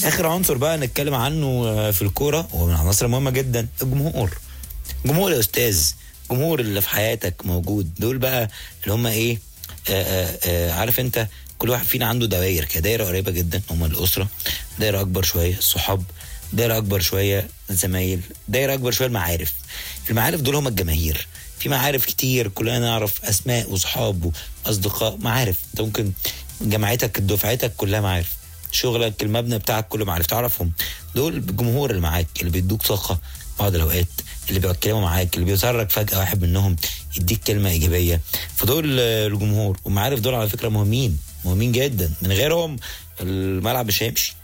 اخر عنصر بقى نتكلم عنه آه، في الكوره هو من العناصر المهمه جدا الجمهور جمهور يا استاذ جمهور اللي في حياتك موجود دول بقى اللي هم ايه آآ آآ عارف انت كل واحد فينا عنده دوائر كده دايره قريبه جدا هم الاسره دايره اكبر شويه الصحاب دايره اكبر شويه الزمايل دايره اكبر شويه المعارف المعارف دول هم الجماهير في معارف كتير كلنا نعرف اسماء وصحاب واصدقاء معارف انت ممكن جامعتك دفعتك كلها معارف شغلك المبنى بتاعك كله معارف تعرفهم دول الجمهور اللي معاك اللي بيدوك طاقه بعض الاوقات اللي بيتكلموا معاك اللي بيظهر لك فجاه واحد منهم يديك كلمه ايجابيه فدول آه، الجمهور والمعارف دول على فكره مهمين مهمين جدا من غيرهم الملعب مش هيمشي